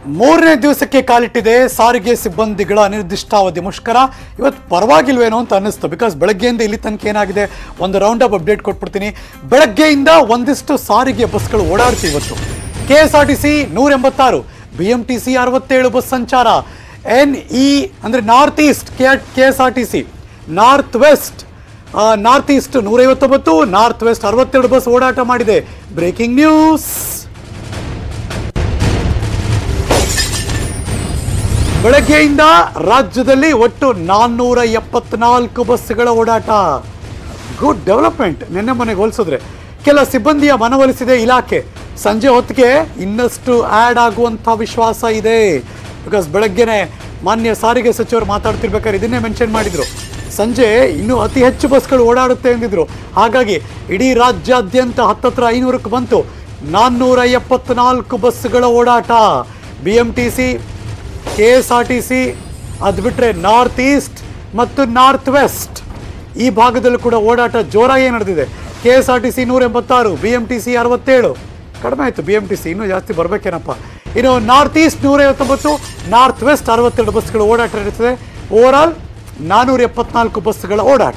ಮೂರನೇ ದಿವಸಕ್ಕೆ ಕಾಲಿಟ್ಟಿದೆ ಸಾರಿಗೆ ಸಿಬ್ಬಂದಿಗಳ ಅನಿರ್ದಿಷ್ಟಾವಧಿ ಮುಷ್ಕರ ಇವತ್ತು ಪರವಾಗಿಲ್ವೇನೋ ಅಂತ ಅನ್ನಿಸ್ತು ಬಿಕಾಸ್ ಬೆಳಗ್ಗೆಯಿಂದ ಇಲ್ಲಿ ತನಕ ಏನಾಗಿದೆ ಒಂದು ರೌಂಡ್ ಅಪ್ ಅಪ್ಡೇಟ್ ಕೊಟ್ಬಿಡ್ತೀನಿ ಬೆಳಗ್ಗೆಯಿಂದ ಒಂದಿಷ್ಟು ಸಾರಿಗೆ ಬಸ್ಗಳು ಓಡಾಡ್ತಿ ಇವತ್ತು K S R T C ನೂರ ಎಂಬತ್ತಾರು ಬಿ ಎಂ ಟಿ ಸಿ ಅರವತ್ತೇಳು ಬಸ್ ಸಂಚಾರ ಎನ್ ಇ ಅಂದರೆ north east K K S R T C north west north east ನೂರೈವತ್ತೊಂಬತ್ತು ನಾರ್ತ್ ವೆಸ್ಟ್ ಅರವತ್ತೆರಡು ಬಸ್ ಓಡಾಟ ಮಾಡಿದೆ ಬ್ರೇಕಿಂಗ್ ನ್ಯೂಸ್ ಬೆಳಗ್ಗೆಯಿಂದ ರಾಜ್ಯದಲ್ಲಿ ಒಟ್ಟು ನಾನ್ನೂರ ಎಪ್ಪತ್ನಾಲ್ಕು ಬಸ್ಗಳ ಓಡಾಟ ಗುಡ್ ಡೆವಲಪ್ಮೆಂಟ್ ನಿನ್ನೆ ಮನೆಗೆ ಹೋಲಿಸಿದ್ರೆ ಕೆಲ ಸಿಬ್ಬಂದಿಯ ಮನವೊಲಿಸಿದೆ ಇಲಾಖೆ ಸಂಜೆ ಹೊತ್ತಿಗೆ ಇನ್ನಷ್ಟು ಆ್ಯಡ್ ಆಗುವಂಥ ವಿಶ್ವಾಸ ಇದೆ ಬಿಕಾಸ್ ಬೆಳಗ್ಗೆನೆ ಮಾನ್ಯ ಸಾರಿಗೆ ಸಚಿವರು ಮಾತಾಡ್ತಿರ್ಬೇಕಾದ್ರೆ ಇದನ್ನೇ ಮೆನ್ಷನ್ ಮಾಡಿದ್ರು ಸಂಜೆ ಇನ್ನೂ ಅತಿ ಹೆಚ್ಚು ಬಸ್ಗಳು ಓಡಾಡುತ್ತೆ ಎಂದಿದ್ರು ಹಾಗಾಗಿ ಇಡೀ ರಾಜ್ಯಾದ್ಯಂತ ಹತ್ತತ್ರ ಐನೂರಕ್ಕೆ ಬಂತು ನಾನ್ನೂರ ಎಪ್ಪತ್ನಾಲ್ಕು ಬಸ್ಗಳ ಓಡಾಟ B M T C K S R T C ಅದು ಬಿಟ್ಟರೆ ನಾರ್ತ್ ಈಸ್ಟ್ ಮತ್ತು ನಾರ್ತ್ ವೆಸ್ಟ್ ಈ ಭಾಗದಲ್ಲೂ ಕೂಡ ಓಡಾಟ ಜೋರಾಗಿ ನಡೆದಿದೆ K S R T C ನೂರ ಎಂಬತ್ತಾರು ಬಿ ಎಂ ಟಿ ಸಿ ಅರವತ್ತೇಳು ಕಡಿಮೆ ಆಯಿತು ಬಿ ಎಂ ಟಿ ಸಿ ಇನ್ನೂ ಜಾಸ್ತಿ ಬರಬೇಕೇನಪ್ಪ ಇನ್ನು ನಾರ್ತ್ ಈಸ್ಟ್ ನೂರ ಐವತ್ತೊಂಬತ್ತು ನಾರ್ತ್ ವೆಸ್ಟ್ ಅರವತ್ತೆರಡು ಬಸ್ಗಳು ಓಡಾಟ ನಡೀತದೆ ಓವರ್ ಆಲ್ ನಾನ್ನೂರ ಎಪ್ಪತ್ನಾಲ್ಕು ಬಸ್ಗಳ ಓಡಾಟ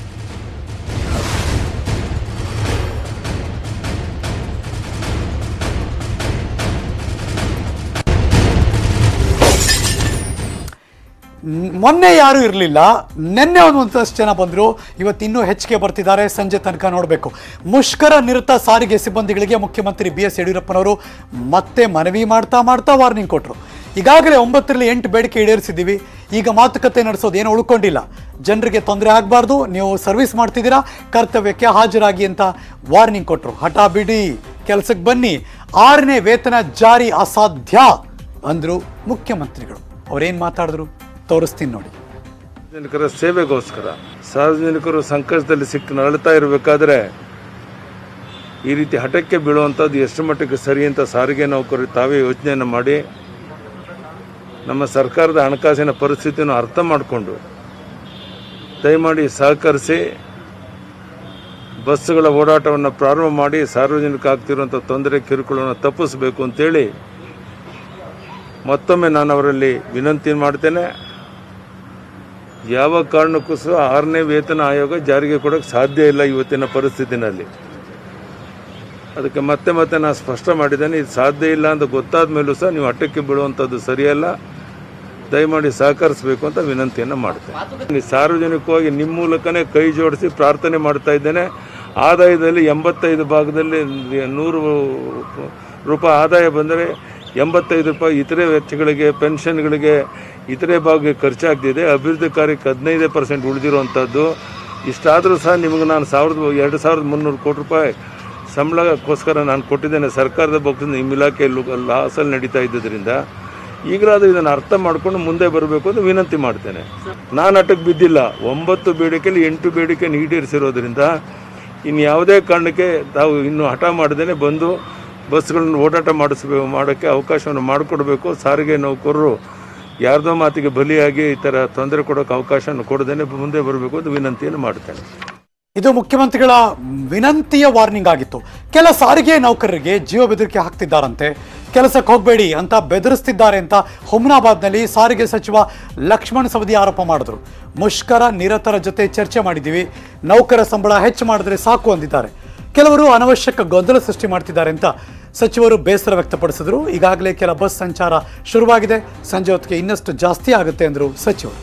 ನ್- ಮೊನ್ನೆ ಯಾರೂ ಇರಲಿಲ್ಲ ನಿನ್ನೆ ಒಂದು ಒಂದಷ್ಟು ಜನ ಬಂದರು ಇವತ್ತು ಇನ್ನೂ ಹೆಚ್ಚಿಗೆ ಬರ್ತಿದ್ದಾರೆ ಸಂಜೆ ತನಕ ನೋಡಬೇಕು ಮುಷ್ಕರ ನಿರತ ಸಾರಿಗೆ ಸಿಬ್ಬಂದಿಗಳಿಗೆ ಮುಖ್ಯಮಂತ್ರಿ ಬಿ ಎಸ್ ಯಡಿಯೂರಪ್ಪನವರು ಮತ್ತೆ ಮನವಿ ಮಾಡ್ತಾ ಮಾಡ್ತಾ ವಾರ್ನಿಂಗ್ ಕೊಟ್ಟರು ಈಗಾಗಲೇ ಒಂಬತ್ತರಲ್ಲಿ ಎಂಟು ಬೇಡಿಕೆ ಈಡೇರಿಸಿದ್ದೀವಿ ಈಗ ಮಾತುಕತೆ ನಡೆಸೋದು ಏನೂ ಉಳ್ಕೊಂಡಿಲ್ಲ ಜನರಿಗೆ ತೊಂದರೆ ಆಗಬಾರ್ದು ನೀವು ಸರ್ವಿಸ್ ಮಾಡ್ತಿದ್ದೀರಾ ಕರ್ತವ್ಯಕ್ಕೆ ಹಾಜರಾಗಿ ಅಂತ ವಾರ್ನಿಂಗ್ ಕೊಟ್ಟರು ಹಠ ಬಿಡಿ ಕೆಲಸಕ್ಕೆ ಬನ್ನಿ ಆರನೇ ವೇತನ ಜಾರಿ ಅಸಾಧ್ಯ ಅಂದರು ಮುಖ್ಯಮಂತ್ರಿಗಳು ಅವ್ರೇನು ಮಾತಾಡಿದ್ರು ತೋರಿಸ್ತೀನಿ ನೋಡಿ ಸಾರ್ವಜನಿಕರ ಸೇವೆಗೋಸ್ಕರ ಸಾರ್ವಜನಿಕರು ಸಂಕಷ್ಟದಲ್ಲಿ ಸಿಕ್ಕು ನರಳುತ್ತಾ ಇರಬೇಕಾದ್ರೆ ಈ ರೀತಿ ಹಠಕ್ಕೆ ಬೀಳುವಂಥದ್ದು ಎಷ್ಟು ಮಟ್ಟಿಗೆ ಸರಿ ಅಂತ ಸಾರಿಗೆ ನೌಕರರು ತಾವೇ ಯೋಚನೆಯನ್ನು ಮಾಡಿ ನಮ್ಮ ಸರ್ಕಾರದ ಹಣಕಾಸಿನ ಪರಿಸ್ಥಿತಿಯನ್ನು ಅರ್ಥ ಮಾಡಿಕೊಂಡು ದಯಮಾಡಿ ಸಹಕರಿಸಿ ಬಸ್ಸುಗಳ ಓಡಾಟವನ್ನು ಪ್ರಾರಂಭ ಮಾಡಿ ಸಾರ್ವಜನಿಕ ಆಗ್ತಿರುವಂಥ ತೊಂದರೆ ಕಿರುಕುಳವನ್ನು ತಪ್ಪಿಸಬೇಕು ಅಂತೇಳಿ ಮತ್ತೊಮ್ಮೆ ನಾನು ಅವರಲ್ಲಿ ವಿನಂತಿ ಮಾಡ್ತೇನೆ ಯಾವ ಕಾರಣಕ್ಕೂ ಸಹ ಆರನೇ ವೇತನ ಆಯೋಗ ಜಾರಿಗೆ ಕೊಡೋಕ್ಕೆ ಸಾಧ್ಯ ಇಲ್ಲ ಇವತ್ತಿನ ಪರಿಸ್ಥಿತಿನಲ್ಲಿ ಅದಕ್ಕೆ ಮತ್ತೆ ಮತ್ತೆ ನಾನು ಸ್ಪಷ್ಟ ಮಾಡಿದ್ದೇನೆ ಇದು ಸಾಧ್ಯ ಇಲ್ಲ ಅಂತ ಗೊತ್ತಾದ ಮೇಲೂ ಸಹ ನೀವು ಹಟ್ಟಕ್ಕೆ ಬೀಳುವಂಥದ್ದು ಸರಿಯಲ್ಲ ದಯಮಾಡಿ ಸಹಕರಿಸಬೇಕು ಅಂತ ವಿನಂತಿಯನ್ನು ಮಾಡ್ತೇನೆ ಈ ಸಾರ್ವಜನಿಕವಾಗಿ ನಿಮ್ಮ ಮೂಲಕನೇ ಕೈ ಜೋಡಿಸಿ ಪ್ರಾರ್ಥನೆ ಮಾಡ್ತಾ ಇದ್ದೇನೆ ಆದಾಯದಲ್ಲಿ ಎಂಬತ್ತೈದು ಭಾಗದಲ್ಲಿ ನೂರು ರೂಪಾಯಿ ಆದಾಯ ಬಂದರೆ ಎಂಬತ್ತೈದು ರೂಪಾಯಿ ಇತರೆ ವೆಚ್ಚಗಳಿಗೆ ಪೆನ್ಷನ್ಗಳಿಗೆ ಇತರೆ ಭಾಗಕ್ಕೆ ಖರ್ಚಾಗ್ತಿದೆ ಅಭಿವೃದ್ಧಿ ಕಾರ್ಯಕ್ಕೆ ಹದಿನೈದೇ ಪರ್ಸೆಂಟ್ ಉಳಿದಿರುವಂಥದ್ದು ಇಷ್ಟಾದರೂ ಸಹ ನಿಮಗೆ ನಾನು ಸಾವಿರದ ಎರಡು ಸಾವಿರದ ಮುನ್ನೂರು ಕೋಟಿ ರೂಪಾಯಿ ಸಂಬಳಕ್ಕೋಸ್ಕರ ನಾನು ಕೊಟ್ಟಿದ್ದೇನೆ ಸರ್ಕಾರದ ಪಕ್ಷದಿಂದ ನಿಮ್ಮ ಇಲಾಖೆಯಲ್ಲೂ ಲಾಸಲ್ಲಿ ನಡೀತಾ ಇದ್ದರಿಂದ ಈಗಲಾದರೂ ಇದನ್ನು ಅರ್ಥ ಮಾಡಿಕೊಂಡು ಮುಂದೆ ಬರಬೇಕು ಅಂತ ವಿನಂತಿ ಮಾಡ್ತೇನೆ ನಾನು ಅಟಕ್ಕೆ ಬಿದ್ದಿಲ್ಲ ಒಂಬತ್ತು ಬೇಡಿಕೆಯಲ್ಲಿ ಎಂಟು ಬೇಡಿಕೆ ಈಡೇರಿಸಿರೋದ್ರಿಂದ ಇನ್ನು ಯಾವುದೇ ಕಾರಣಕ್ಕೆ ತಾವು ಇನ್ನು ಹಠ ಮಾಡದೇನೆ ಬಂದು ಬಸ್ಗಳನ್ನು ಓಡಾಟ ಮಾಡಿಸ್ಬೇಕು ಮಾಡೋಕ್ಕೆ ಅವಕಾಶವನ್ನು ಮಾಡಿಕೊಡ್ಬೇಕು ಸಾರಿಗೆ ನೌಕರರು ಯಾರ್ದೋ ಮಾತಿಗೆ ಬಲಿಯಾಗಿ ಈ ಥರ ತೊಂದರೆ ಕೊಡೋಕ್ಕೆ ಅವಕಾಶವನ್ನು ಕೊಡದೇನೆ ಮುಂದೆ ಬರಬೇಕು ಅಂತ ವಿನಂತಿಯನ್ನು ಮಾಡ್ತೇನೆ ಇದು ಮುಖ್ಯಮಂತ್ರಿಗಳ ವಿನಂತಿಯ ವಾರ್ನಿಂಗ್ ಆಗಿತ್ತು ಕೆಲ ಸಾರಿಗೆ ನೌಕರರಿಗೆ ಜೀವ ಬೆದರಿಕೆ ಹಾಕ್ತಿದ್ದಾರಂತೆ ಕೆಲಸಕ್ಕೆ ಹೋಗಬೇಡಿ ಅಂತ ಬೆದರಿಸ್ತಿದ್ದಾರೆ ಅಂತ ಹುಮ್ನಾಬಾದ್ನಲ್ಲಿ ಸಾರಿಗೆ ಸಚಿವ ಲಕ್ಷ್ಮಣ್ ಸವದಿ ಆರೋಪ ಮಾಡಿದ್ರು ಮುಷ್ಕರ ನಿರತರ ಜೊತೆ ಚರ್ಚೆ ಮಾಡಿದ್ದೀವಿ ನೌಕರ ಸಂಬಳ ಹೆಚ್ಚು ಮಾಡಿದ್ರೆ ಸಾಕು ಅಂದಿದ್ದಾರೆ ಕೆಲವರು ಅನವಶ್ಯಕ ಗೊಂದಲ ಸೃಷ್ಟಿ ಮಾಡ್ತಿದ್ದಾರೆ ಅಂತ ಸಚಿವರು ಬೇಸರ ವ್ಯಕ್ತಪಡಿಸಿದ್ರು ಈಗಾಗಲೇ ಕೆಲ ಬಸ್ ಸಂಚಾರ ಶುರುವಾಗಿದೆ ಸಂಜೆ ಹೊತ್ತಿಗೆ ಇನ್ನಷ್ಟು ಜಾಸ್ತಿ ಆಗುತ್ತೆ ಎಂದರು ಸಚಿವರು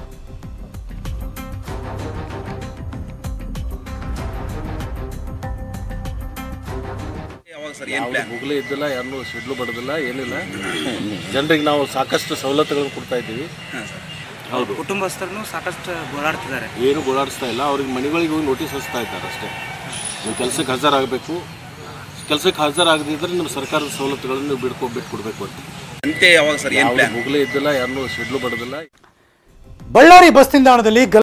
ಯಾವ್ದು ಮುಗಿಲೇ ಇದ್ದಿಲ್ಲ ಯಾರನ್ನೂ ಸಿಡ್ಲು ಬಡದಿಲ್ಲ ಏನಿಲ್ಲ ಜನರಿಗೆ ನಾವು ಸಾಕಷ್ಟು ಸವಲತ್ತುಗಳನ್ನು ಕೊಡ್ತಾ ಇದ್ದೀವಿ ಹೌದು ಕುಟುಂಬಸ್ಥರನ್ನು ಸಾಕಷ್ಟು ಓಡಾಡ್ತಿದ್ದಾರೆ ಏನು ಓಡಾಡಿಸ್ತಾ ಇಲ್ಲ ಅವ್ರಿಗೆ ಮನೆಗಳಿಗೆ ಹೋಗಿ ನೋಟಿಸ್ ಹಚ್ತಾ ಇದ್ದಾರೆ ಅಷ್ಟೇ ನೀವು ಕೆಲಸಕ್ಕೆ ಹಾಜರಾಗಬೇಕು ಕೆಲಸಕ್ಕೆ ಹಾಜರಾಗದಿದ್ದರೆ ನಿಮ್ಮ ಸರ್ಕಾರದ ಸವಲತ್ತುಗಳನ್ನು ನೀವು ಬಿಡ್ಕೊ ಬಿಟ್ಟು ಕೊಡಬೇಕು ಅಂತ ಅಂತೆ ಯಾವಾಗ ಸರ್ ಏನು ಯಾವ್ದು ಮುಗಿಲೇ ಇದ್ದಿಲ್ಲ ಯಾರನ್ನೂ ಸಿಡ್ಲು ಬಡದಿಲ್ಲ ಬಳ್ಳಾರಿ ಬಸ್ ನಿಲ್ದಾಣದಲ್ಲಿ